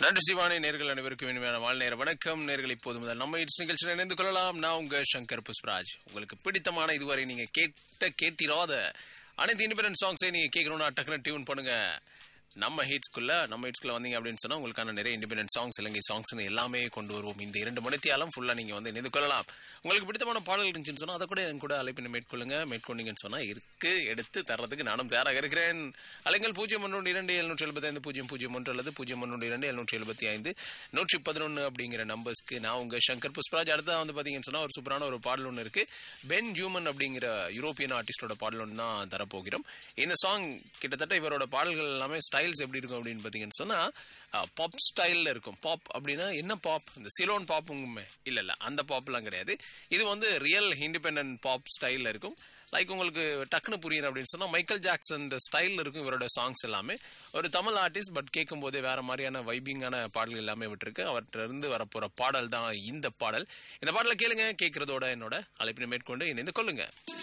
நன்றி சிவானி நேர்கள் அனைவருக்கும் இனிமையான வாழ்நேர வணக்கம் நேர்கள் இப்போது முதல் நம்ம இட்ஸ் நிகழ்ச்சியில் இணைந்து கொள்ளலாம் நான் உங்க சங்கர் புஷ்பராஜ் உங்களுக்கு பிடித்தமான இதுவரை நீங்க கேட்ட கேட்டிராத அனைத்து இண்டிபெண்டன்ட் சாங்ஸை நீங்க கேட்கணும்னா டக்குனு டியூன் பண்ணுங்க நம்ம ஹிட்ஸ்குள்ள நம்ம ஹிட்ஸ்குள்ள வந்தீங்க அப்படின்னு சொன்னா உங்களுக்கான நிறைய இண்டிபெண்டன்ட் சாங்ஸ் இலங்கை சாங்ஸ்னு எல்லாமே கொண்டு வருவோம் இந்த இரண்டு மணித்தியாலும் ஃபுல்லா நீங்க வந்து இணைந்து கொள்ளலாம் உங்களுக்கு பிடித்தமான பாடல் இருந்துச்சுன்னு சொன்னா அதை கூட என் கூட அழைப்பினை மேற்கொள்ளுங்க மேற்கொண்டீங்கன்னு சொன்னா இருக்கு எடுத்து தர்றதுக்கு நானும் தயாராக இருக்கிறேன் அலைங்கள் பூஜ்ஜியம் ஒன்று இரண்டு எழுநூற்றி எழுபத்தி ஐந்து பூஜ்ஜியம் பூஜ்ஜியம் ஒன்று அல்லது பூஜ்ஜியம் ஒன்று இரண்டு எழுநூற்றி எழுபத்தி ஐந்து நூற்றி பதினொன்று அப்படிங்கிற நம்பர்ஸ்க்கு நான் உங்க சங்கர் புஷ்பராஜ் அடுத்தா வந்து பாத்தீங்கன்னு சொன்னா ஒரு சூப்பரான ஒரு பாடல் ஒன்று இருக்கு பென் ஹியூமன் அப்படிங்கிற யூரோப்பியன் ஆர்டிஸ்டோட பாடல் ஒன்று தான் தரப்போகிறோம் இந்த சாங் கிட்டத்தட்ட இவரோட பாடல்கள் எல்லாமே ஸ்டைல்ஸ் எப்படி இருக்கும் அப்படின்னு பாத்தீங்கன்னு சொன்னா பாப் ஸ்டைல்ல இருக்கும் பாப் அப்படின்னா என்ன பாப் இந்த சிலோன் பாப்புங்குமே இல்ல இல்ல அந்த பாப்லாம் கிடையாது இது வந்து ரியல் இண்டிபெண்டன்ட் பாப் ஸ்டைல்ல இருக்கும் லைக் உங்களுக்கு டக்குனு புரியணும் அப்படின்னு சொன்னா மைக்கேல் ஜாக்சன் ஸ்டைல் இருக்கும் இவரோட சாங்ஸ் எல்லாமே ஒரு தமிழ் ஆர்டிஸ்ட் பட் கேட்கும் போதே வேற மாதிரியான வைபிங்கான பாடல்கள் எல்லாமே விட்டுருக்கு அவர்கிட்ட இருந்து வரப்போற பாடல் தான் இந்த பாடல் இந்த பாடலை கேளுங்க கேட்கறதோட என்னோட அழைப்பினை மேற்கொண்டு இணைந்து கொள்ளுங்க